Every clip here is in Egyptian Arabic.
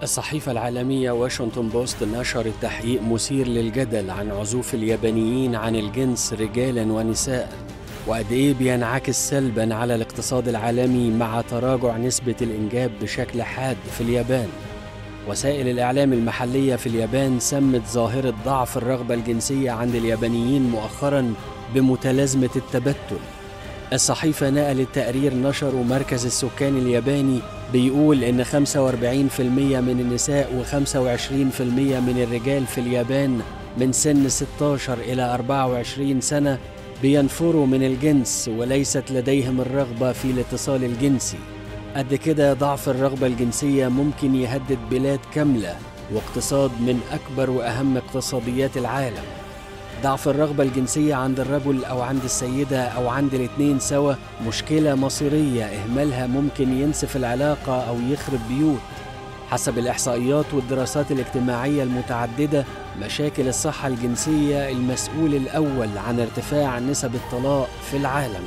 الصحيفة العالمية واشنطن بوست نشرت تحقيق مثير للجدل عن عزوف اليابانيين عن الجنس رجالا ونساء وقد ايه بينعكس سلبا على الاقتصاد العالمي مع تراجع نسبة الإنجاب بشكل حاد في اليابان وسائل الإعلام المحلية في اليابان سمت ظاهرة ضعف الرغبة الجنسية عند اليابانيين مؤخرا بمتلازمة التبتل الصحيفة نقلت تقرير نشره مركز السكان الياباني بيقول إن 45% من النساء و25% من الرجال في اليابان من سن 16 إلى 24 سنة بينفروا من الجنس وليست لديهم الرغبة في الاتصال الجنسي قد كده ضعف الرغبة الجنسية ممكن يهدد بلاد كاملة واقتصاد من أكبر وأهم اقتصاديات العالم ضعف الرغبة الجنسية عند الرجل أو عند السيدة أو عند الاتنين سوا مشكلة مصيرية إهمالها ممكن ينسف العلاقة أو يخرب بيوت حسب الإحصائيات والدراسات الاجتماعية المتعددة مشاكل الصحة الجنسية المسؤول الأول عن ارتفاع نسب الطلاق في العالم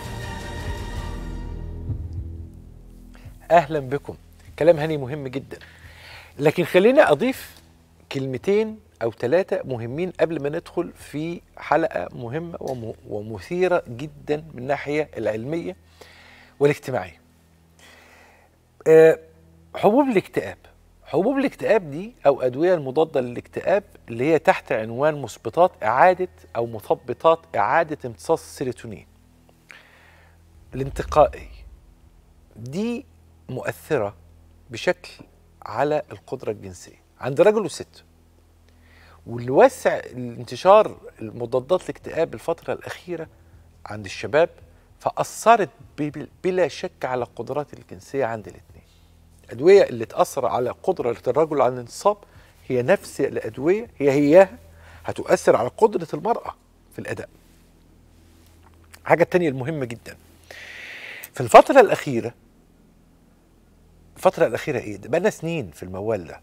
اهلا بكم كلام هاني مهم جدا لكن خليني اضيف كلمتين او ثلاثه مهمين قبل ما ندخل في حلقه مهمه وم- ومثيره جدا من الناحيه العلميه والاجتماعيه آه، حبوب الاكتئاب حبوب الاكتئاب دي او ادويه المضاده للاكتئاب اللي هي تحت عنوان مثبطات اعاده او مثبطات اعاده امتصاص السيروتونين الانتقائي دي مؤثرة بشكل على القدرة الجنسية عند رجل وست واللي وسع انتشار المضادات الاكتئاب الفترة الأخيرة عند الشباب فأثرت ب- بلا شك على القدرات الجنسية عند الاثنين الأدوية اللي تأثر على قدرة الرجل على الانتصاب هي نفس الأدوية هي هياها هتؤثر على قدرة المرأة في الأداء حاجة تانية المهمة جدا في الفترة الأخيرة الفترة الأخيرة إيه؟ ده بقالنا سنين في الموال ده.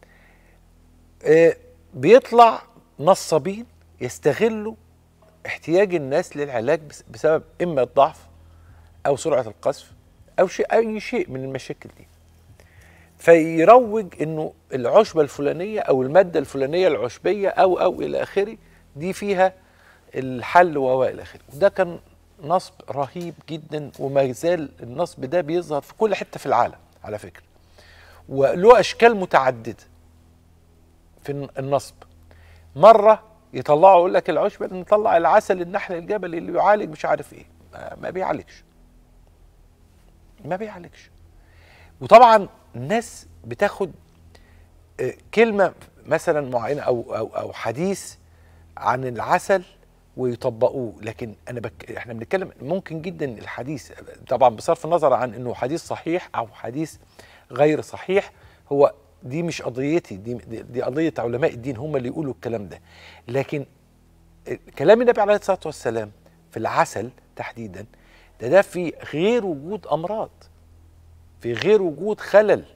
آه بيطلع نصابين يستغلوا احتياج الناس للعلاج بس- بسبب إما الضعف أو سرعة القذف أو شيء أي شيء من المشاكل دي. فيروج إنه العشبة الفلانية أو المادة الفلانية العشبية أو أو إلى آخره دي فيها الحل و إلى آخره. وده كان نصب رهيب جدا وما زال النصب ده بيظهر في كل حته في العالم على فكره وله اشكال متعدده في الن- النصب مره يطلعوا يقول لك العشبه نطلع العسل النحل الجبلي اللي يعالج مش عارف ايه ما- ما بيعالجش ما بيعالجش وطبعا الناس بتاخد آه، كلمه مثلا معينه او او او حديث عن العسل ويطبقوه لكن انا بك... احنا بنتكلم ممكن جدا الحديث طبعا بصرف النظر عن انه حديث صحيح او حديث غير صحيح هو دي مش قضيتي دي دي, دي قضيه علماء الدين هم اللي يقولوا الكلام ده لكن كلام النبي عليه الصلاه والسلام في العسل تحديدا ده ده في غير وجود امراض في غير وجود خلل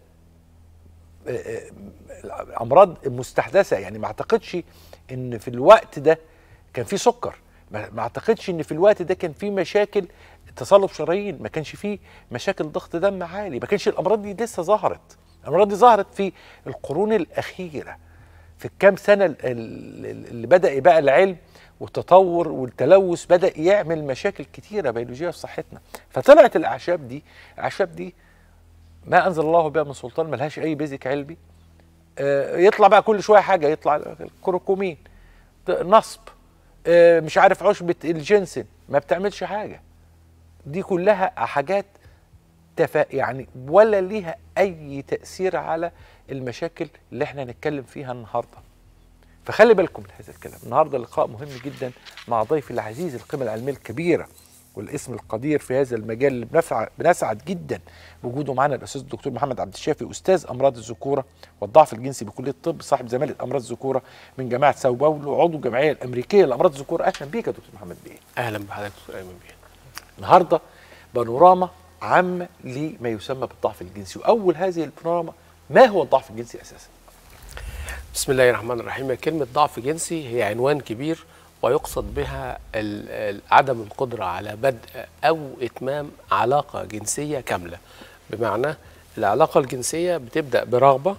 امراض مستحدثه يعني ما اعتقدش ان في الوقت ده كان في سكر ما ما اعتقدش ان في الوقت ده كان في مشاكل تصلب شرايين ما كانش في مشاكل ضغط دم عالي ما كانش الامراض دي لسه ظهرت الامراض دي ظهرت في القرون الاخيره في الكام سنه ال- ال- اللي بدا بقى العلم والتطور والتلوث بدا يعمل مشاكل كتيره بيولوجيه في صحتنا فطلعت الاعشاب دي الاعشاب دي ما انزل الله بها من سلطان ملهاش اي بيزك علمي آه، يطلع بقى كل شويه حاجه يطلع الكروكومين ت- نصب آه، مش عارف عشبه الجنسن ما بتعملش حاجه دي كلها حاجات تفا يعني ولا ليها اي تاثير على المشاكل اللي احنا هنتكلم فيها النهارده فخلي بالكم من هذا الكلام النهارده لقاء مهم جدا مع ضيفي العزيز القيمه العلميه الكبيره والاسم القدير في هذا المجال اللي بنفع بنسعد جدا بوجوده معنا الاستاذ الدكتور محمد عبد الشافي استاذ امراض الذكوره والضعف الجنسي بكليه الطب صاحب زماله امراض الذكوره من جامعه ساو باولو عضو الجمعيه الامريكيه لامراض الذكوره اهلا بيك يا دكتور محمد بيه أهلا بحضرتك دكتور أيمن بيه النهارده بانوراما عامه لما يسمى بالضعف الجنسي واول هذه البانوراما ما هو الضعف الجنسي اساسا بسم الله الرحمن الرحيم كلمة ضعف جنسي هي عنوان كبير ويقصد بها ال- ال- عدم القدرة على بدء أو إتمام علاقة جنسية كاملة بمعنى العلاقة الجنسية بتبدأ برغبة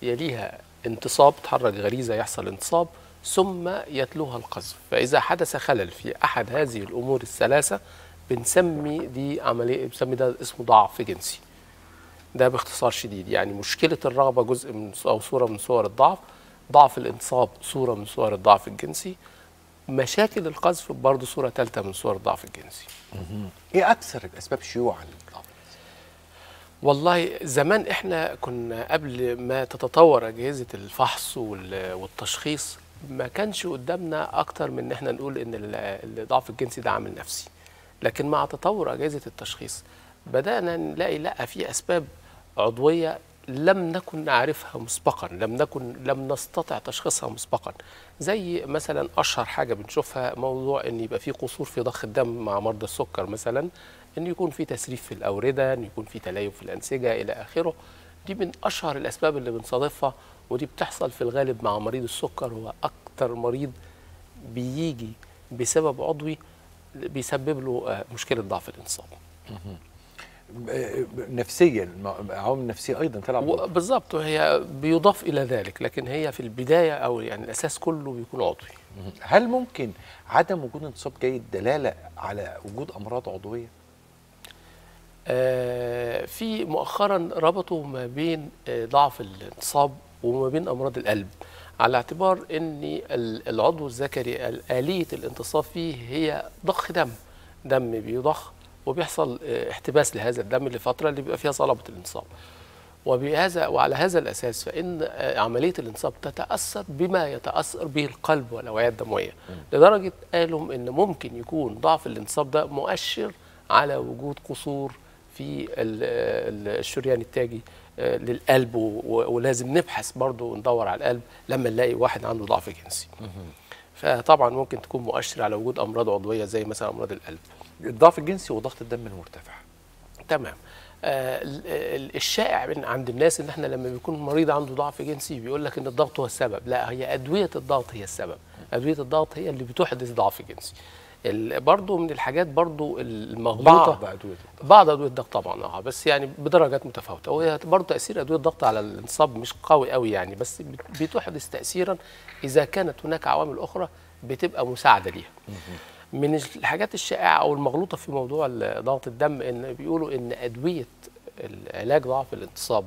يليها انتصاب تحرك غريزه يحصل انتصاب ثم يتلوها القذف فاذا حدث خلل في احد هذه الامور الثلاثه بنسمي دي عمليه بنسمي ده اسمه ضعف جنسي ده باختصار شديد يعني مشكله الرغبه جزء من او صوره من صور الضعف ضعف الانتصاب صوره من صور الضعف الجنسي مشاكل القذف برضه صوره ثالثه من صور الضعف الجنسي ايه اكثر الاسباب شيوعا للضعف والله زمان احنا كنا قبل ما تتطور اجهزه الفحص وال- والتشخيص ما كانش قدامنا اكتر من ان احنا نقول ان ال- الضعف الجنسي ده عامل نفسي لكن مع تطور اجهزه التشخيص بدانا نلاقي لا في اسباب عضويه لم نكن نعرفها مسبقا لم نكن لم نستطع تشخيصها مسبقا زي مثلا اشهر حاجه بنشوفها موضوع ان يبقى في قصور في ضخ الدم مع مرضى السكر مثلا ان يكون في تسريف في الاورده ان يكون في تليف في الانسجه الى اخره دي من اشهر الاسباب اللي بنصادفها ودي بتحصل في الغالب مع مريض السكر هو اكتر مريض بيجي بسبب عضوي بيسبب له آه، مشكله ضعف الانصاب آه، نفسيا الم- عوامل نفسيه ايضا تلعب دور. بالظبط هي بيضاف الى ذلك لكن هي في البدايه او يعني الاساس كله بيكون عضوي هل ممكن عدم وجود انتصاب جيد دلاله على وجود امراض عضويه آه، في مؤخرا ربطوا ما بين آه، ضعف الانتصاب وما بين امراض القلب على اعتبار ان ال- العضو الذكري ال- آلية الانتصاب فيه هي ضخ دم دم بيضخ وبيحصل آه، احتباس لهذا الدم لفترة اللي بيبقى فيها صلابة الانتصاب وبهذا وعلى هذا الاساس فان آه، عمليه الانصاب تتاثر بما يتاثر به القلب والاوعيه الدمويه لدرجه قالوا ان ممكن يكون ضعف الانصاب ده مؤشر على وجود قصور في ال- ال- الشريان التاجي آه، للقلب و- و- ولازم نبحث برضه وندور على القلب لما نلاقي واحد عنده ضعف جنسي فطبعا ممكن تكون مؤشر على وجود امراض عضويه زي مثلا امراض القلب الضعف الجنسي وضغط الدم المرتفع تمام آه ال- ال- الشائع من عند الناس ان احنا لما بيكون مريض عنده ضعف جنسي بيقول لك ان الضغط هو السبب لا هي ادويه الضغط هي السبب ادويه الضغط هي اللي بتحدث ضعف جنسي ال- برضو من الحاجات برضو المغلوطه بعض ادويه بعض ادويه الضغط طبعا اه بس يعني بدرجات متفاوته وهي برضه تاثير ادويه الضغط على الانصاب مش قوي قوي يعني بس بت- بتحدث تاثيرا اذا كانت هناك عوامل اخرى بتبقى مساعده ليها من الحاجات الشائعه او المغلوطه في موضوع ال- ضغط الدم ان بيقولوا ان ادويه علاج ضعف الانتصاب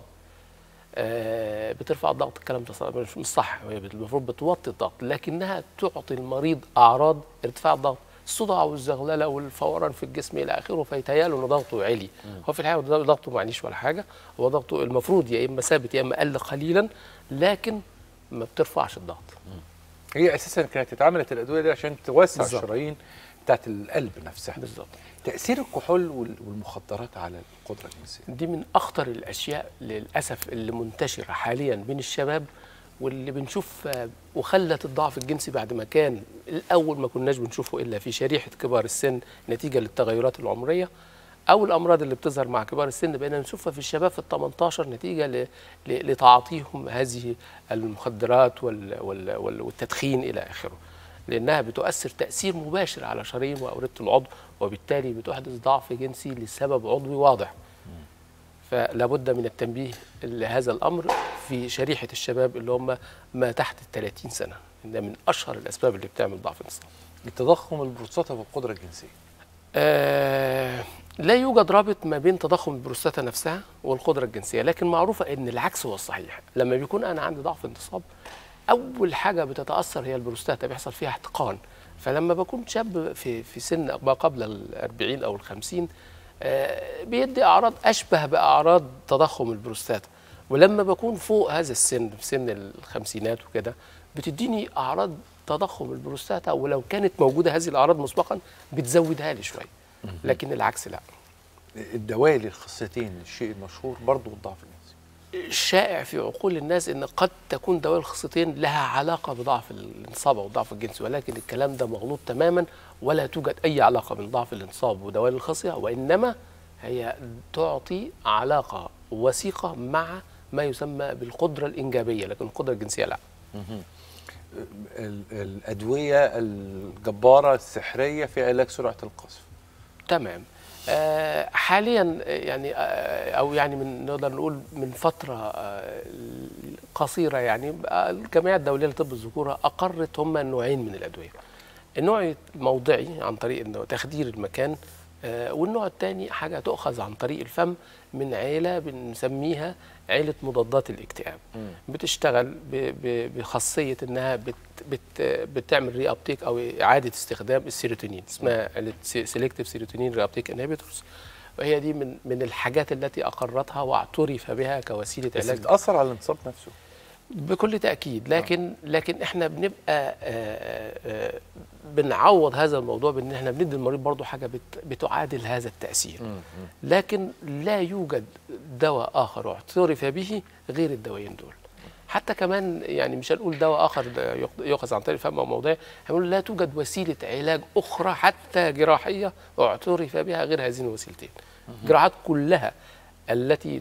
آه، بترفع الضغط الكلام ده صح- مش مش صح هي بت- المفروض بتوطي الضغط لكنها تعطي المريض اعراض ارتفاع الضغط الصداع والزغلله والفوران في الجسم الى اخره فيتهيأله ان ضغطه عالي هو في الحقيقه ضغ- ضغطه معنيش ولا حاجه هو ضغطه المفروض يا اما ثابت يا اما قل قليلا لكن ما بترفعش الضغط هي اساسا كانت اتعملت الادويه دي عشان توسع بالظبط. الشرايين بتاعت القلب نفسها بالظبط تاثير الكحول وال- والمخدرات على القدره الجنسيه دي من اخطر الاشياء للاسف اللي منتشره حاليا بين الشباب واللي بنشوف آه، وخلت الضعف الجنسي بعد ما كان الاول ما كناش بنشوفه الا في شريحه كبار السن نتيجه للتغيرات العمريه او الامراض اللي بتظهر مع كبار السن بقينا نشوفها في الشباب في ال 18 نتيجه ل- ل- لتعاطيهم هذه المخدرات وال- وال- وال- والتدخين الى اخره لانها بتؤثر تاثير مباشر على شرايين واورده العضو وبالتالي بتحدث ضعف جنسي لسبب عضوي واضح فلا بد من التنبيه لهذا الامر في شريحه الشباب اللي هم ما تحت ال 30 سنه ده من اشهر الاسباب اللي بتعمل ضعف الانصاب التضخم البروستاتا والقدره الجنسيه آه لا يوجد رابط ما بين تضخم البروستاتا نفسها والقدره الجنسيه لكن معروفه ان العكس هو الصحيح لما بيكون انا عندي ضعف انتصاب اول حاجه بتتاثر هي البروستاتا بيحصل فيها احتقان فلما بكون شاب في في سن ما قبل ال 40 او ال 50 آه بيدي اعراض اشبه باعراض تضخم البروستاتا ولما بكون فوق هذا السن في سن الخمسينات وكده بتديني اعراض تضخم البروستاتا ولو كانت موجوده هذه الاعراض مسبقا بتزودها لي شويه لكن العكس لا الدواء للخصيتين الشيء المشهور برضه الضعف الجنسي الشائع في عقول الناس ان قد تكون دواء الخصيتين لها علاقه بضعف الانصاب او الضعف الجنسي ولكن الكلام ده مغلوط تماما ولا توجد اي علاقه بين ضعف الانصاب ودواء الخصيه وانما هي تعطي علاقه وثيقه مع ما يسمى بالقدره الانجابيه لكن القدره الجنسيه لا ال- الادويه الجباره السحريه في علاج سرعه القذف تمام آه، حاليا آه، يعني آه، او يعني من نقدر نقول من فتره آه، قصيره يعني بقى الجمعيه الدوليه لطب الذكوره اقرت هم نوعين من الادويه النوع الموضعي عن طريق إنه تخدير المكان آه، والنوع الثاني حاجه تؤخذ عن طريق الفم من عيله بنسميها عيله مضادات الاكتئاب بتشتغل ب- ب- بخاصيه انها بت بت بتعمل ري ابتيك او اعاده استخدام السيروتونين اسمها عيله سيلكتيف سيروتونين ري ابتيك انهبيتورز وهي دي من من الحاجات التي اقرتها واعترف بها كوسيله بس علاج بتاثر على الانتصاب نفسه بكل تأكيد لكن لكن احنا بنبقى آه، آه، بنعوض هذا الموضوع بان احنا بندي المريض برضه حاجه بت- بتعادل هذا التأثير لكن لا يوجد دواء اخر اعترف به غير الدوايين دول حتى كمان يعني مش هنقول دواء اخر يق- يؤخذ عن طريق الفم او موضعي هنقول لا توجد وسيله علاج اخرى حتى جراحيه اعترف بها غير هذين الوسيلتين الجراحات كلها التي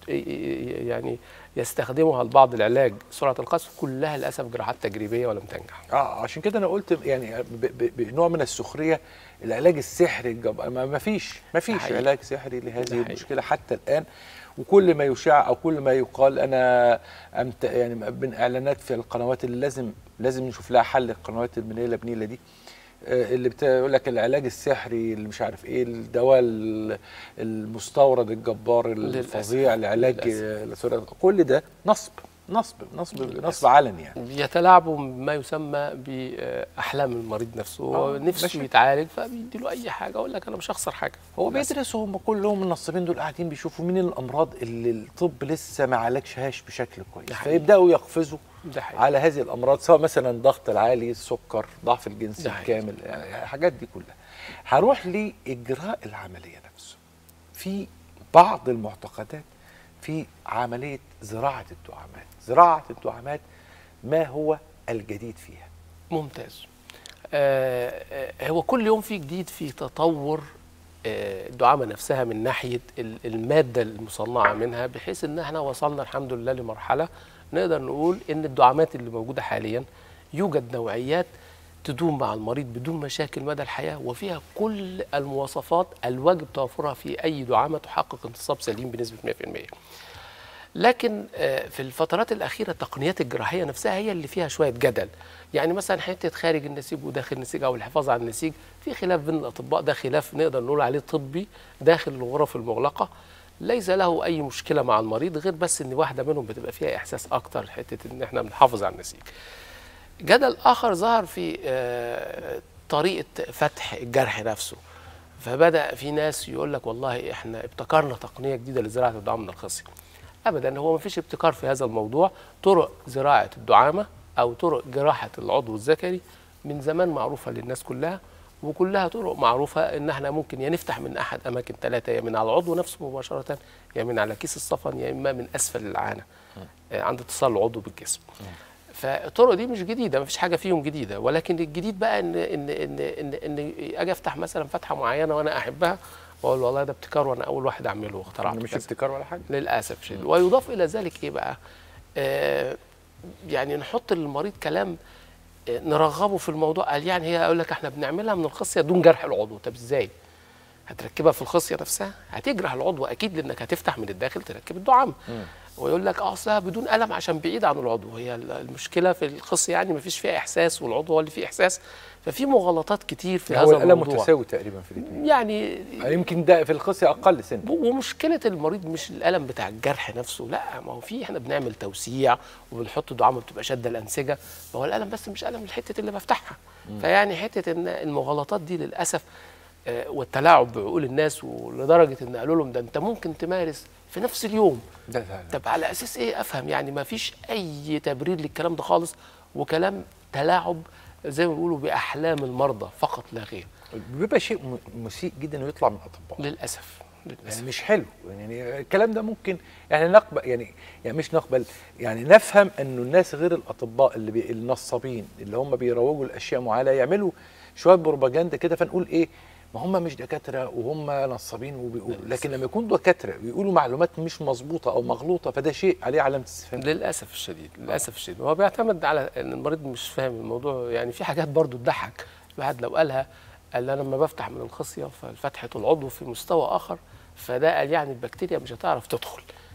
يعني يستخدمها البعض العلاج سرعه القذف كلها للاسف جراحات تجريبيه ولم تنجح اه عشان كده انا قلت يعني ب- ب- بنوع من السخريه العلاج السحري الجب... ما ما فيش ما فيش حقيقي. علاج سحري لهذه ده حقيقي. المشكله حتى الان وكل ما يشاع او كل ما يقال انا أمت يعني من اعلانات في القنوات اللي لازم لازم نشوف لها حل القنوات المنيله بنيله دي آه، اللي بتقول لك العلاج السحري اللي مش عارف ايه الدواء ال- المستورد الجبار للأسف. الفظيع لعلاج للأسف. آه، كل ده نصب نصب نصب نصب علني يعني يتلاعبوا ما يسمى باحلام المريض نفسه هو آه، نفسه ماشي. يتعالج فبيدي له اي حاجه اقول لك انا مش هخسر حاجه هو للأسف. بيدرسوا هم كلهم النصابين دول قاعدين بيشوفوا مين الامراض اللي الطب لسه ما عالجهاش بشكل كويس ده حقيقي. فيبداوا يقفزوا ده حقيقي. على هذه الامراض سواء مثلا الضغط العالي السكر ضعف الجنسي ده حقيقي. الكامل يعني الحاجات دي كلها هروح لاجراء العمليه نفسه في بعض المعتقدات في عمليه زراعه الدعامات زراعه الدعامات ما هو الجديد فيها ممتاز آه آه، هو كل يوم في جديد في تطور آه، الدعامه نفسها من ناحيه ال- الماده المصنعه منها بحيث ان احنا وصلنا الحمد لله لمرحله نقدر نقول ان الدعامات اللي موجوده حاليا يوجد نوعيات تدوم مع المريض بدون مشاكل مدى الحياه وفيها كل المواصفات الواجب توفرها في اي دعامه تحقق انتصاب سليم بنسبه 100%. لكن آه، في الفترات الأخيرة التقنيات الجراحية نفسها هي اللي فيها شوية جدل يعني مثلا حتة خارج النسيج وداخل النسيج أو الحفاظ على النسيج في خلاف بين الأطباء ده خلاف نقدر نقول عليه طبي داخل الغرف المغلقة ليس له أي مشكلة مع المريض غير بس إن واحدة منهم بتبقى فيها إحساس أكتر حتة إن إحنا بنحافظ على النسيج جدل آخر ظهر في آه، طريقة فتح الجرح نفسه فبدأ في ناس يقول لك والله احنا ابتكرنا تقنية جديدة لزراعة الدعامة من الخصية ابدا هو ما فيش ابتكار في هذا الموضوع طرق زراعه الدعامه او طرق جراحه العضو الذكري من زمان معروفه للناس كلها وكلها طرق معروفه ان احنا ممكن يا نفتح من احد اماكن ثلاثه يا من على العضو نفسه مباشره يا من على كيس الصفن يا اما من اسفل العانه آه، عند اتصال العضو بالجسم فالطرق دي مش جديده ما فيش حاجه فيهم جديده ولكن الجديد بقى ان ان ان ان, إن اجي افتح مثلا فتحه معينه وانا احبها واقول والله ده ابتكار وانا اول واحد اعمله واخترعته مش كذا. ابتكار ولا حاجه للاسف شديد ويضاف الى ذلك ايه بقى آه يعني نحط للمريض كلام آه، نرغبه في الموضوع قال يعني هي اقول لك احنا بنعملها من الخصيه دون جرح العضو طب ازاي هتركبها في الخصيه نفسها هتجرح العضو اكيد لانك هتفتح من الداخل تركب الدعامه ويقول لك اه اصلها بدون الم عشان بعيد عن العضو هي ال- المشكله في الخصيه يعني ما فيش فيها احساس والعضو هو اللي فيه احساس ففي مغالطات كتير في هو هذا الالم الموضوع متساوي تقريبا في الاثنين يعني يمكن ده في الخصيه اقل سن ومشكله المريض مش الالم بتاع الجرح نفسه لا ما هو في احنا بنعمل توسيع وبنحط دعامه بتبقى شاده الانسجه فهو الالم بس مش الم الحته اللي بفتحها فيعني حته ان المغالطات دي للاسف آه، والتلاعب بعقول الناس ولدرجه ان قالوا لهم ده انت ممكن تمارس في نفس اليوم ده ده طب على اساس ايه افهم يعني ما فيش اي تبرير للكلام ده خالص وكلام تلاعب زي ما بيقولوا باحلام المرضى فقط لا غير بيبقى شيء م- مسيء جدا انه يطلع من الاطباء للاسف للاسف يعني مش حلو يعني الكلام ده ممكن يعني نقبل يعني يعني مش نقبل يعني نفهم انه الناس غير الاطباء اللي بي النصابين اللي هم بيروجوا الاشياء معينه يعملوا شويه بروباجندا كده فنقول ايه ما هم مش دكاتره وهم نصابين وبيقولوا لكن لما يكونوا دكاتره ويقولوا معلومات مش مظبوطه او مغلوطه فده شيء عليه علامه استفهام للاسف الشديد للاسف الشديد هو بيعتمد على ان المريض مش فاهم الموضوع يعني في حاجات برضو تضحك الواحد لو قالها قال انا لما بفتح من الخصيه ففتحه العضو في مستوى اخر فده قال يعني البكتيريا مش هتعرف تدخل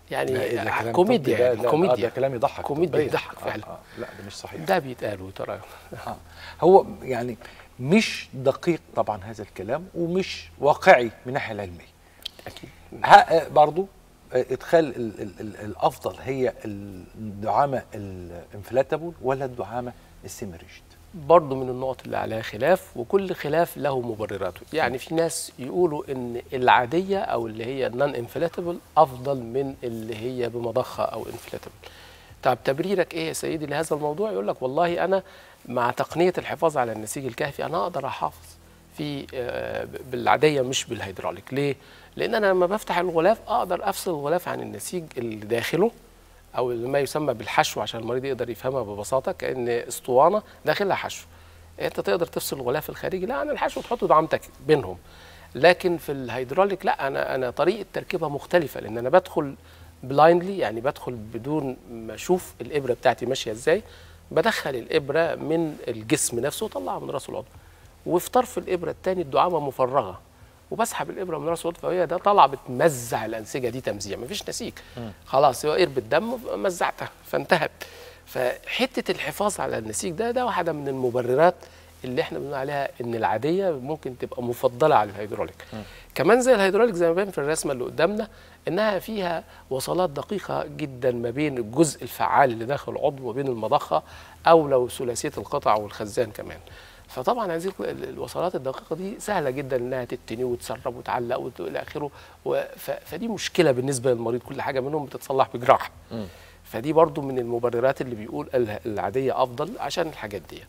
يعني لا، إذا كلام كوميديا طبي ده- يعني لا، آه، كوميديا ده كلام يضحك كوميديا طبيا. يضحك آه، فعلا آه، لا ده مش صحيح ده بيتقال وترى آه. هو يعني مش دقيق طبعا هذا الكلام ومش واقعي من الناحيه العلميه اكيد ها- برضو آه، ادخال ال ال ال الافضل هي الدعامه الانفلاتابل ولا الدعامه السيمريجد برضه من النقط اللي عليها خلاف وكل خلاف له مبرراته يعني في ناس يقولوا ان العاديه او اللي هي النون انفلاتبل افضل من اللي هي بمضخه او انفلاتبل طب تبريرك ايه يا سيدي لهذا الموضوع يقول لك والله انا مع تقنيه الحفاظ على النسيج الكهفي انا اقدر احافظ في آه، بالعاديه مش بالهيدروليك ليه لان انا لما بفتح الغلاف اقدر افصل الغلاف عن النسيج اللي داخله او ما يسمى بالحشو عشان المريض يقدر يفهمها ببساطه كان اسطوانه داخلها حشو انت تقدر تفصل الغلاف الخارجي لا عن الحشو وتحط دعامتك بينهم لكن في الهيدروليك لا انا انا طريقه تركيبها مختلفه لان انا بدخل بلايندلي يعني بدخل بدون ما اشوف الابره بتاعتي ماشيه ازاي بدخل الابره من الجسم نفسه واطلعها من راس العضو وفي طرف الابره الثاني الدعامه مفرغه وبسحب الابره من راس العضو فهي ده طالعه بتمزع الانسجه دي تمزيع مفيش نسيج خلاص هو قرب الدم مزعتها فانتهت فحته الحفاظ على النسيج ده ده واحده من المبررات اللي احنا بنقول عليها ان العاديه ممكن تبقى مفضله على الهيدروليك كمان زي الهيدروليك زي ما باين في الرسمه اللي قدامنا انها فيها وصلات دقيقه جدا ما بين الجزء الفعال اللي داخل العضو وبين المضخه او لو ثلاثيه القطع والخزان كمان فطبعا هذه ال- الوصلات الدقيقه دي سهله جدا انها تتني وتسرب وتعلق وت- الى اخره و- ف- فدي مشكله بالنسبه للمريض كل حاجه منهم بتتصلح بجراحه فدي برضو من المبررات اللي بيقول ال- العاديه افضل عشان الحاجات دي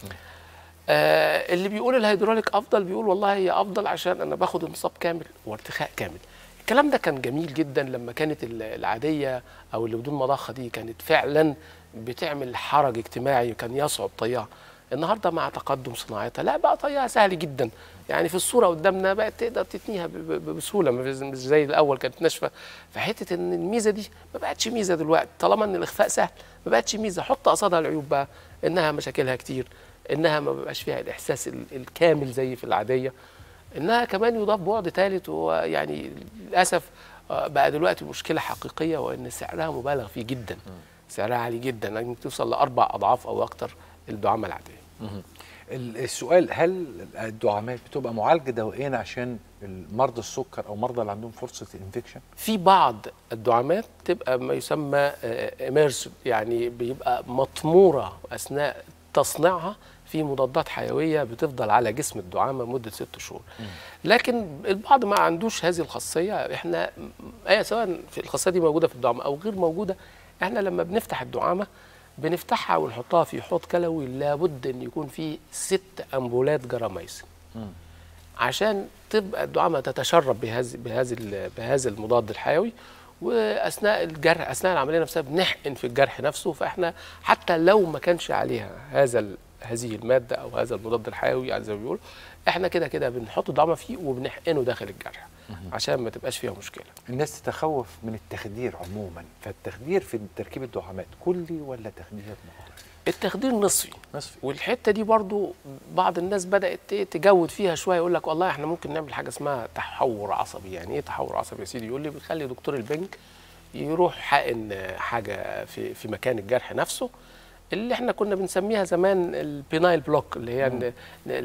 آه اللي بيقول الهيدروليك افضل بيقول والله هي افضل عشان انا باخد انصاب كامل وارتخاء كامل الكلام ده كان جميل جدا لما كانت ال- العاديه او اللي بدون مضخه دي كانت فعلا بتعمل حرج اجتماعي كان يصعب طيها النهارده مع تقدم صناعتها لا بقى طيها سهل جدا يعني في الصوره قدامنا بقت تقدر تتنيها ب- ب- بسهوله ما في- مش زي الاول كانت ناشفه فحته ان الميزه دي ما بقتش ميزه دلوقتي طالما ان الاخفاء سهل ما بقتش ميزه حط قصادها العيوب بقى انها مشاكلها كتير انها ما بيبقاش فيها الاحساس ال- الكامل زي في العاديه انها كمان يضاف بعد ثالث وهو يعني للاسف آه، بقى دلوقتي مشكله حقيقيه وان سعرها مبالغ فيه جدا سعرها عالي جدا ممكن توصل لاربع اضعاف او اكتر الدعامه العاديه ال- السؤال هل الدعامات بتبقى معالجه دوائيا عشان مرضى السكر او مرضى اللي عندهم فرصه الانفكشن في بعض الدعامات تبقى ما يسمى اميرس يعني بيبقى مطموره اثناء تصنيعها في مضادات حيويه بتفضل على جسم الدعامه مده ست شهور لكن البعض ما عندوش هذه الخاصيه احنا اي سواء في الخاصيه دي موجوده في الدعامه او غير موجوده احنا لما بنفتح الدعامه بنفتحها ونحطها في حوض كلوي لابد ان يكون فيه ست امبولات جراميسين عشان تبقى الدعامه تتشرب بهذا بهذا بهذا المضاد الحيوي واثناء الجرح اثناء العمليه نفسها بنحقن في الجرح نفسه فاحنا حتى لو ما كانش عليها هذا ال- هذه الماده او هذا المضاد الحيوي يعني زي ما بيقولوا احنا كده كده بنحط الدعامه فيه وبنحقنه داخل الجرح عشان ما تبقاش فيها مشكله الناس تتخوف من التخدير عموما فالتخدير في تركيب الدعامات كلي ولا تخدير مختلف التخدير نصفي نصفي والحته دي برضو بعض الناس بدات ت- تجود فيها شويه يقول لك والله احنا ممكن نعمل حاجه اسمها تحور عصبي يعني ايه تحور عصبي يا سيدي يقول لي بنخلي دكتور البنك يروح حقن حاجه في في مكان الجرح نفسه اللي احنا كنا بنسميها زمان البينايل بلوك اللي هي ال- ال-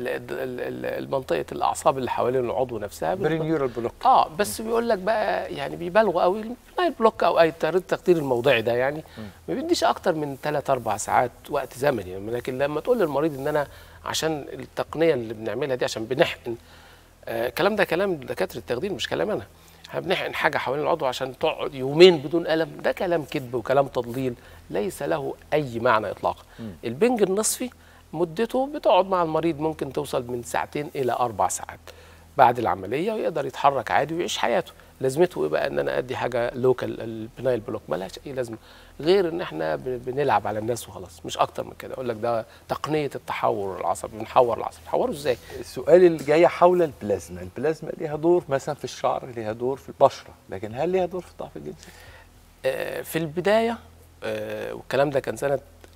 ال- ال- منطقه الاعصاب اللي حوالين العضو نفسها برينيورال بلوك اه بس بيقول لك بقى يعني بيبالغوا قوي النايل بلوك او اي تقرير التقدير الموضعي ده يعني ما بيديش اكتر من 3 4 ساعات وقت زمني يعني لكن لما تقول للمريض ان انا عشان التقنيه اللي بنعملها دي عشان بنحقن آه الكلام ده كلام دكاتره التخدير مش كلام انا احنا بنحقن حاجه حوالين العضو عشان تقعد يومين بدون الم ده كلام كذب وكلام تضليل ليس له اي معنى اطلاقا البنج النصفي مدته بتقعد مع المريض ممكن توصل من ساعتين الى اربع ساعات بعد العمليه ويقدر يتحرك عادي ويعيش حياته لازمته ايه بقى ان انا ادي حاجه لوكال البنايل بلوك ملهاش اي لازمه غير ان احنا ب- بنلعب على الناس وخلاص مش اكتر من كده اقول لك ده تقنيه التحور العصبي بنحور العصب نحوره ازاي السؤال اللي جاي حول البلازما البلازما ليها دور مثلا في الشعر ليها دور في البشره لكن هل ليها دور في الضعف الجنسي آه، في البدايه آه، والكلام ده كان سنه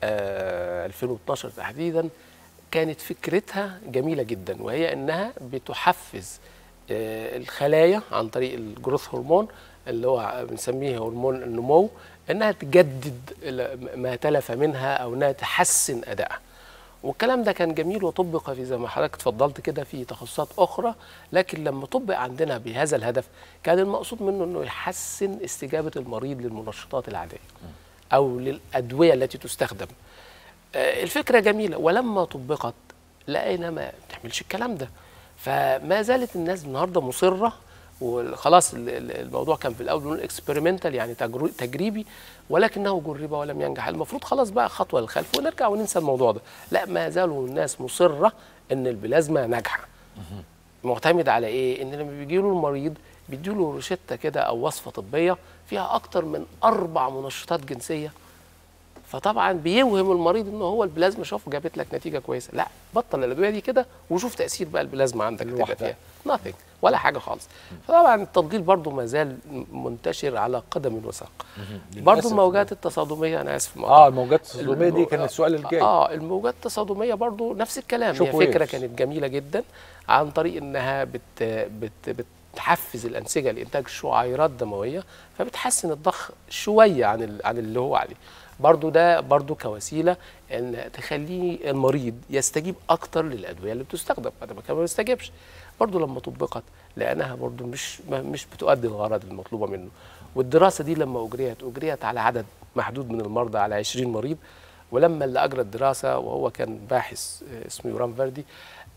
آه، 2012 تحديدا كانت فكرتها جميله جدا وهي انها بتحفز آه، الخلايا عن طريق الجروث هرمون اللي هو بنسميه هرمون النمو انها تجدد ال- ما تلف منها او انها تحسن ادائها والكلام ده كان جميل وطبق في زي ما حضرتك اتفضلت كده في تخصصات اخرى لكن لما طبق عندنا بهذا الهدف كان المقصود منه انه يحسن استجابه المريض للمنشطات العاديه او للادويه التي تستخدم آه، الفكره جميله ولما طبقت لقينا ما بتعملش الكلام ده فما زالت الناس النهارده مصره وخلاص ال- ال- الموضوع كان في الاول بنقول اكسبيرمنتال يعني تجرو- تجريبي ولكنه جرب ولم ينجح المفروض خلاص بقى خطوه للخلف ونرجع وننسى الموضوع ده لا ما زالوا الناس مصره ان البلازما ناجحه معتمد على ايه ان لما بيجي له المريض بيدوا له روشته كده او وصفه طبيه فيها اكتر من اربع منشطات جنسيه فطبعا بيوهم المريض ان هو البلازما شوف جابت لك نتيجه كويسه لا بطل الادويه دي كده وشوف تاثير بقى البلازما عندك تبقى لوحدها. فيها nothing ولا حاجه خالص فطبعا التضليل برضو ما زال منتشر على قدم وساق برضو للأسف. الموجات التصادميه انا اسف اه الموجات التصادميه دي المو- كان السؤال الجاي اه الموجات التصادميه برضو نفس الكلام شوك هي فكره ويفز. كانت جميله جدا عن طريق انها بت بت بتحفز الانسجه لانتاج شعيرات دمويه فبتحسن الضخ شويه عن ال- عن اللي هو عليه برضو ده برضو كوسيله ان تخليه المريض يستجيب اكتر للادويه اللي بتستخدم بعد ما كان ما بيستجيبش برضو لما طبقت لانها برضو مش ما- مش بتؤدي الغرض المطلوبه منه والدراسه دي لما اجريت اجريت على عدد محدود من المرضى على 20 مريض ولما اللي اجرى الدراسه وهو كان باحث آه، اسمه يورام فيردي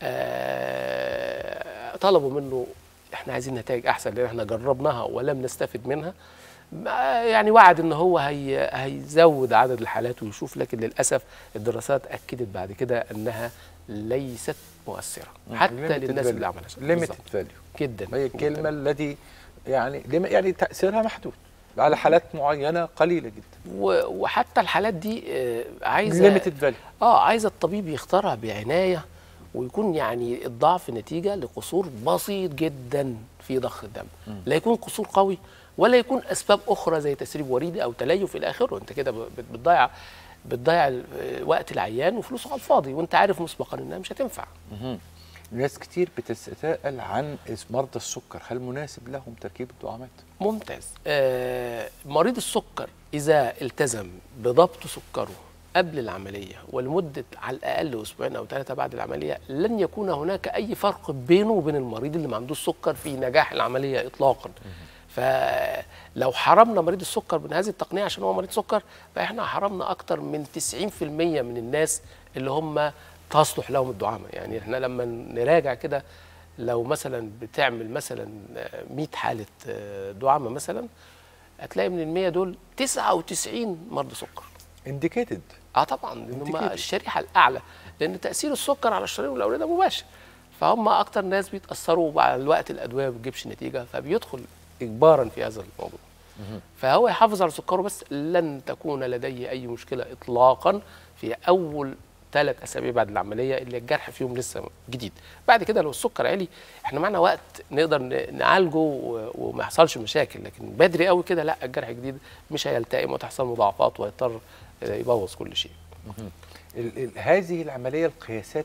آه، طلبوا منه احنا عايزين نتائج احسن لان احنا جربناها ولم نستفد منها ما- يعني وعد ان هو هي هيزود عدد الحالات ويشوف لكن للاسف الدراسات اكدت بعد كده انها ليست مؤثره حتى للناس اللي عملها ليميتد فاليو جدا هي الكلمه التي يعني لم- يعني تاثيرها محدود على حالات معينه قليله جدا و- وحتى الحالات دي آه، عايزه ليميتد فاليو اه عايزه الطبيب يختارها بعنايه ويكون يعني الضعف نتيجه لقصور بسيط جدا في ضخ الدم لا يكون قصور قوي ولا يكون اسباب اخرى زي تسريب وريدي او تليف الى اخره انت كده بت- بتضيع بتضيع ال- وقت العيان وفلوسه على الفاضي وانت عارف مسبقا انها مش هتنفع ناس كتير بتتساءل عن مرضى السكر هل مناسب لهم تركيب الدعامات ممتاز آه مريض السكر اذا التزم بضبط سكره قبل العمليه ولمده على الاقل اسبوعين او ثلاثه بعد العمليه لن يكون هناك اي فرق بينه وبين المريض اللي ما عندوش سكر في نجاح العمليه اطلاقا فلو حرمنا مريض السكر من هذه التقنيه عشان هو مريض سكر فاحنا حرمنا اكتر من 90% من الناس اللي هم تصلح لهم الدعامه يعني احنا لما نراجع كده لو مثلا بتعمل مثلا آه، 100 حاله آه، دعامه مثلا هتلاقي من ال 100 دول 99 مرضى سكر انديكيتد اه طبعا لان هم Indicated. الشريحه الاعلى لان تاثير السكر على الشرايين والاورده مباشر فهم اكتر ناس بيتاثروا مع الوقت الادويه ما بتجيبش نتيجه فبيدخل اجبارا في هذا الموضوع فهو يحافظ على سكره بس لن تكون لديه اي مشكله اطلاقا في اول ثلاث اسابيع بعد العمليه اللي الجرح فيهم لسه جديد بعد كده لو السكر عالي احنا معنا وقت نقدر ن- نعالجه و- وما يحصلش مشاكل لكن بدري قوي كده لا الجرح جديد مش هيلتئم وتحصل مضاعفات ويضطر آه، يبوظ كل شيء ال ال هذه العمليه القياسات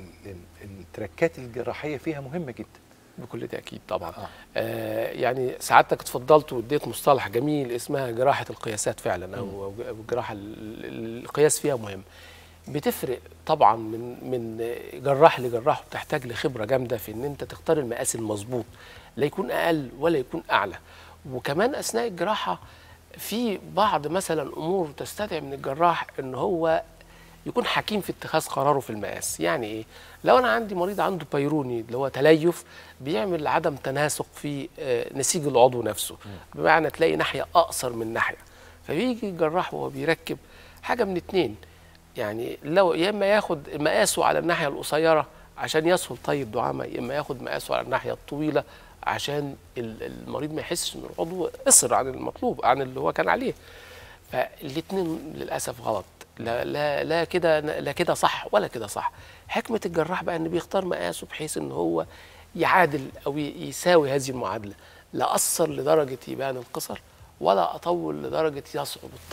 والتركات الجراحيه فيها مهمه جدا بكل تاكيد طبعا آه. آه يعني سعادتك اتفضلت واديت مصطلح جميل اسمها جراحه القياسات فعلا او أو الجراحه ال- ال- القياس فيها مهم بتفرق طبعا من من جراح لجراح وبتحتاج لخبره جامده في ان انت تختار المقاس المظبوط لا يكون اقل ولا يكون اعلى وكمان اثناء الجراحه في بعض مثلا امور تستدعي من الجراح ان هو يكون حكيم في اتخاذ قراره في المقاس يعني ايه لو انا عندي مريض عنده بيروني اللي هو تليف بيعمل عدم تناسق في آه، نسيج العضو نفسه بمعنى تلاقي ناحيه اقصر من ناحيه فبيجي الجراح وهو بيركب حاجه من اتنين يعني لو يا اما ياخد مقاسه على الناحيه القصيره عشان يسهل طي الدعامه يا اما ياخد مقاسه على الناحيه الطويله عشان ال- المريض ما يحسش ان العضو قصر عن المطلوب عن اللي هو كان عليه فالاثنين للاسف غلط لا لا لا كده لا كده صح ولا كده صح حكمه الجراح بقى ان بيختار مقاسه بحيث ان هو يعادل او ي- يساوي هذه المعادله لا اثر لدرجه يبان القصر ولا اطول لدرجه يصعب الطي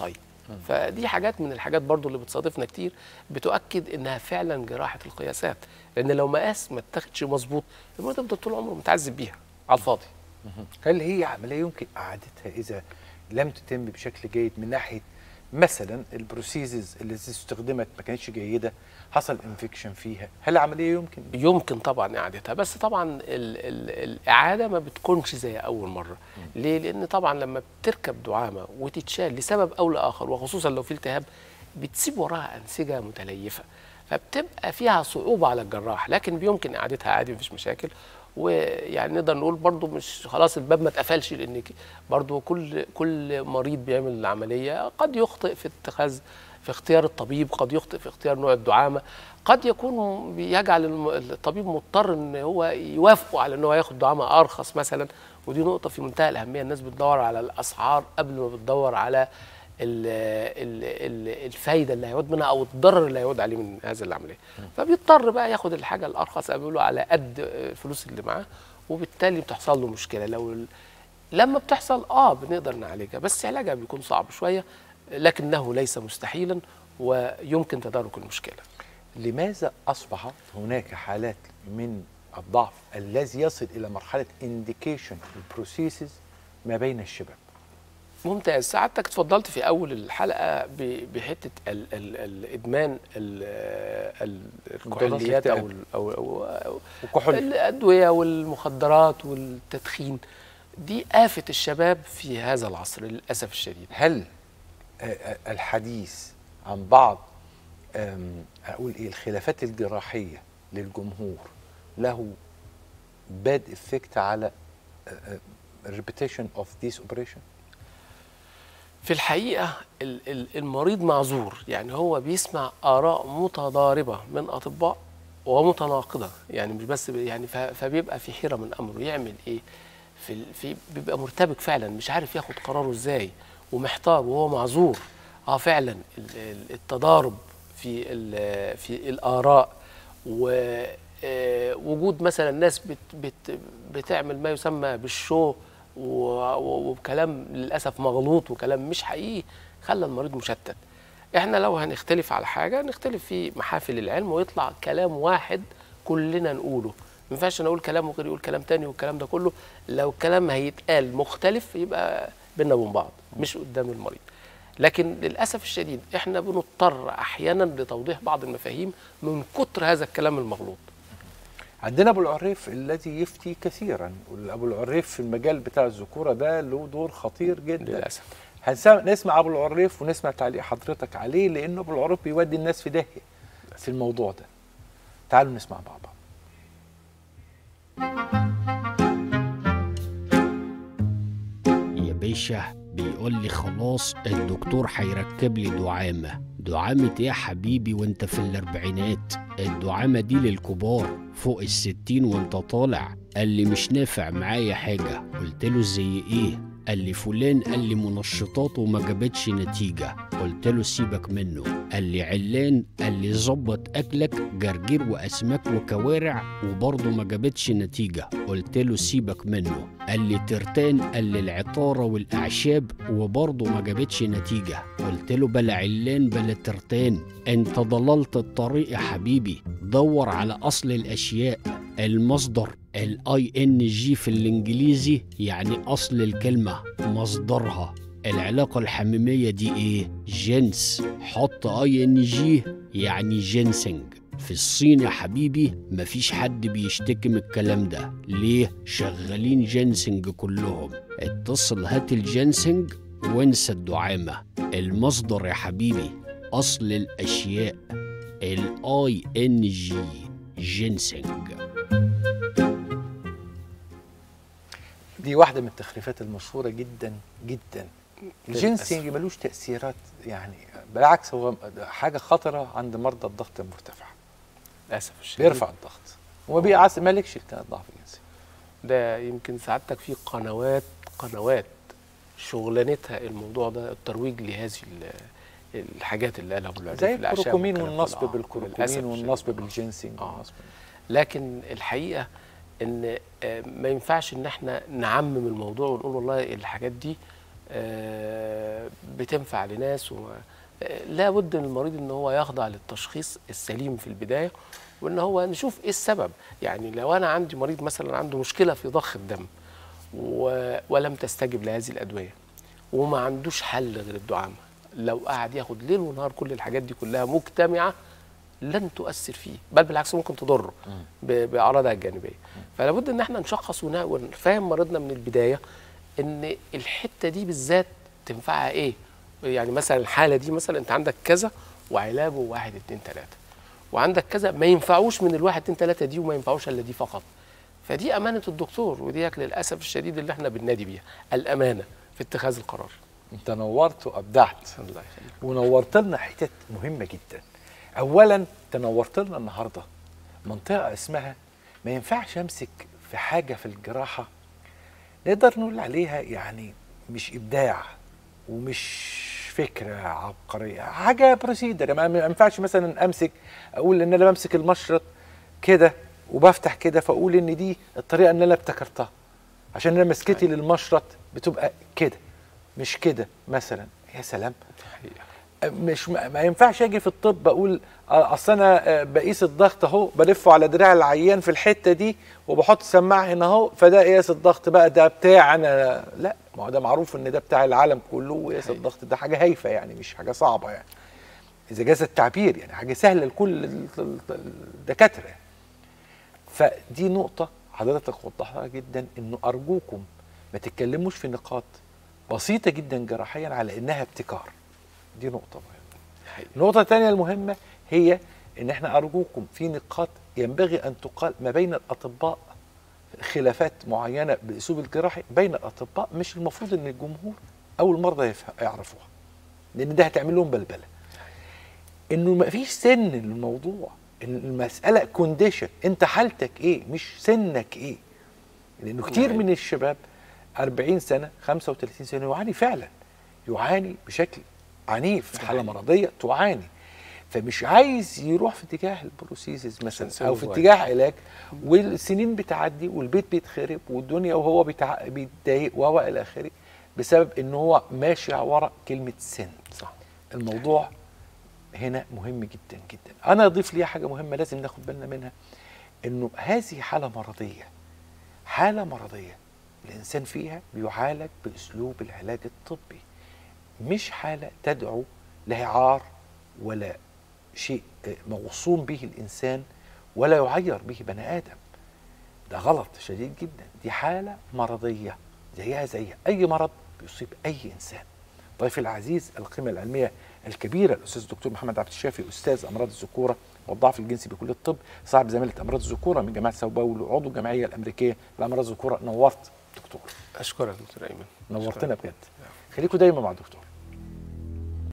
فدي حاجات من الحاجات برضو اللي بتصادفنا كتير بتؤكد انها فعلا جراحه القياسات لان لو مقاس ما اتاخدش مظبوط المريض يفضل طول عمره متعذب بيها على الفاضي هل هي عمليه يمكن اعادتها اذا لم تتم بشكل جيد من ناحيه مثلا البروسيزز اللي استخدمت ما كانتش جيده حصل انفكشن فيها هل العمليه يمكن يمكن طبعا اعادتها بس طبعا ال ال الاعاده ما بتكونش زي اول مره ليه لان طبعا لما بتركب دعامه وتتشال لسبب او لاخر وخصوصا لو في التهاب بتسيب وراها انسجه متليفه فبتبقى فيها صعوبه على الجراح لكن بيمكن اعادتها عادي مفيش مشاكل ويعني نقدر نقول برضو مش خلاص الباب ما اتقفلش لان ك- برضو كل كل مريض بيعمل العمليه قد يخطئ في اتخاذ في اختيار الطبيب قد يخطئ في اختيار نوع الدعامه قد يكون بيجعل الم- الطبيب مضطر ان هو يوافقه على ان هو ياخد دعامه ارخص مثلا ودي نقطه في منتهى الاهميه الناس بتدور على الاسعار قبل ما بتدور على ال ال ال الفايده اللي هيعود منها او الضرر اللي هيعود عليه من هذا العمليه فبيضطر بقى ياخد الحاجه الارخص بيقولوا على قد الفلوس اللي معاه وبالتالي بتحصل له مشكله لو ال- لما بتحصل اه بنقدر نعالجها بس علاجها بيكون صعب شويه لكنه ليس مستحيلا ويمكن تدارك المشكله لماذا اصبح هناك حالات من الضعف الذي يصل الى مرحله انديكيشن البروسيسز ما بين الشباب ممتاز سعادتك اتفضلت في اول الحلقه ب- بحته ال ال الادمان ال ال الكحوليات او ال- او او, أو وكحول الادويه والمخدرات والتدخين دي آفة الشباب في هذا العصر للأسف الشديد هل آه، آه، الحديث عن بعض آم، اقول ايه الخلافات الجراحيه للجمهور له باد افكت على repetition اوف ذيس اوبريشن في الحقيقة ال- ال- المريض معذور يعني هو بيسمع آراء متضاربة من أطباء ومتناقضة يعني مش بس ب- يعني ف- فبيبقى في حيرة من أمره يعمل إيه في, ال- في بيبقى مرتبك فعلا مش عارف ياخد قراره إزاي ومحتار وهو معذور اه فعلا ال- ال- التضارب في ال- في الآراء ووجود مثلا ناس بت بت بتعمل ما يسمى بالشو و- و- وكلام للاسف مغلوط وكلام مش حقيقي خلى المريض مشتت احنا لو هنختلف على حاجه نختلف في محافل العلم ويطلع كلام واحد كلنا نقوله ما ينفعش انا اقول كلام وغيري يقول كلام تاني والكلام ده كله لو الكلام هيتقال مختلف يبقى بينا وبين بعض مش قدام المريض لكن للاسف الشديد احنا بنضطر احيانا لتوضيح بعض المفاهيم من كتر هذا الكلام المغلوط عندنا ابو العريف الذي يفتي كثيرا ابو العريف في المجال بتاع الذكوره ده له دور خطير جدا للاسف هنسمع نسمع ابو العريف ونسمع تعليق حضرتك عليه لانه ابو العريف بيودي الناس في داهيه في الموضوع ده تعالوا نسمع مع بعض يا باشا بيقول لي خلاص الدكتور هيركب لي دعامة دعامة ايه يا حبيبي وانت في الاربعينات الدعامة دي للكبار فوق الستين وانت طالع قال لي مش نافع معايا حاجة قلت له زي ايه قال لي فلان قال لي منشطات وما جابتش نتيجة قلت له سيبك منه قال لي علان قال لي ظبط اكلك جرجير واسماك وكوارع وبرضه ما جابتش نتيجة قلت له سيبك منه قال لي ترتان قال لي العطارة والاعشاب وبرضه ما جابتش نتيجة قلت له بلا علان بلا ترتان انت ضللت الطريق يا حبيبي دور على اصل الاشياء المصدر الاي ان جي في الانجليزي يعني اصل الكلمه مصدرها العلاقة الحميمية دي ايه؟ جنس حط اي ان جي يعني جنسنج في الصين يا حبيبي مفيش حد بيشتكي من الكلام ده ليه؟ شغالين جنسنج كلهم اتصل هات الجنسنج وانسى الدعامة المصدر يا حبيبي أصل الأشياء الاي ان جي جنسنج دي واحده من التخريفات المشهوره جدا جدا الجنسنج ملوش تاثيرات يعني بالعكس هو حاجه خطره عند مرضى الضغط المرتفع للاسف الشديد بيرفع الضغط وما بيعس مالكش ضعف جنسي ده يمكن سعادتك في قنوات قنوات شغلانتها الموضوع ده الترويج لهذه ال- الحاجات اللي قالها ابو العزيز زي الأعشاب الكروكومين والكلام ده. والنصب آه، للأسف بالكروكومين الشديد. والنصب بالجنسنج آه. والنصب لكن الحقيقه ان آه، ما ينفعش ان احنا نعمم الموضوع ونقول والله الحاجات دي آه، بتنفع لناس و... آه، لابد من المريض ان هو يخضع للتشخيص السليم في البدايه وان هو نشوف ايه السبب يعني لو انا عندي مريض مثلا عنده مشكله في ضخ الدم و... ولم تستجب لهذه الادويه وما عندوش حل غير الدعامه لو قعد ياخد ليل ونهار كل الحاجات دي كلها مجتمعه لن تؤثر فيه بل بالعكس ممكن تضره ب- باعراضها الجانبيه فلا بد ان احنا نشخص ون- ونفهم مريضنا من البدايه ان الحته دي بالذات تنفعها ايه يعني مثلا الحاله دي مثلا انت عندك كذا وعلاجه واحد اتنين تلاته وعندك كذا ما ينفعوش من الواحد اتنين تلاته دي وما ينفعوش الا دي فقط فدي امانه الدكتور ودي للاسف الشديد اللي احنا بننادي بيها الامانه في اتخاذ القرار انت نورت وابدعت الله يخليك ونورت لنا حتت مهمه جدا اولا تنورت لنا النهارده منطقه اسمها ما ينفعش امسك في حاجه في الجراحه نقدر نقول عليها يعني مش ابداع ومش فكره عبقريه حاجه بروسيدر ما ما ينفعش مثلا امسك اقول ان انا بمسك المشرط كده وبفتح كده فاقول ان دي الطريقه اللي انا ابتكرتها عشان انا مسكتي للمشرط بتبقى كده مش كده مثلا يا سلام مش ما ما ينفعش اجي في الطب اقول آه، اصل انا آه، بقيس الضغط اهو بلفه على دراع العيان في الحته دي وبحط سماعه هنا اهو فده قياس الضغط بقى ده بتاع انا لا ما هو ده معروف ان ده بتاع العالم كله وقياس حقيقي. الضغط ده حاجه هايفه يعني مش حاجه صعبه يعني اذا جاز التعبير يعني حاجه سهله لكل ال- ال- الدكاتره يعني. فدي نقطه حضرتك وضحتها جدا انه ارجوكم ما تتكلموش في نقاط بسيطه جدا جراحيا على انها ابتكار دي نقطه مهمه حقيقي. النقطة الثانية المهمة هي إن إحنا أرجوكم في نقاط ينبغي أن تقال ما بين الأطباء خلافات معينة بأسلوب الجراحي بين الأطباء مش المفروض إن الجمهور أو المرضى يفه- يعرفوها لأن ده هتعمل لهم بلبلة إنه ما فيش سن للموضوع إن المسألة كونديشن أنت حالتك إيه مش سنك إيه لأنه كتير نعم. من الشباب 40 سنة 35 سنة يعاني فعلا يعاني بشكل عنيف في حالة مرضية تعاني فمش عايز يروح في اتجاه البروسيسز مثلا سنه او في صغير. اتجاه علاج والسنين بتعدي والبيت بيتخرب والدنيا وهو بيتع... بيتضايق وهو الى اخره بسبب ان هو ماشي ورا كلمه سن صح الموضوع هنا مهم جدا جدا انا اضيف ليها حاجه مهمه لازم ناخد بالنا منها انه هذه حاله مرضيه حاله مرضيه الانسان فيها بيعالج باسلوب العلاج الطبي مش حاله تدعو لعار ولا شيء آه، موصوم به الانسان ولا يعير به بني ادم ده غلط شديد جدا دي حاله مرضيه زيها زي اي مرض بيصيب اي انسان ضيفي العزيز القيمه العلميه الكبيره الاستاذ الدكتور محمد عبد الشافي استاذ امراض الذكوره والضعف الجنسي بكليه الطب صاحب زماله امراض الذكوره من جامعه ساو باولو وعضو الجمعيه الامريكيه لامراض الذكوره نورت دكتور اشكرك دكتور ايمن نورتنا أشكرك. بجد خليكم دايما مع الدكتور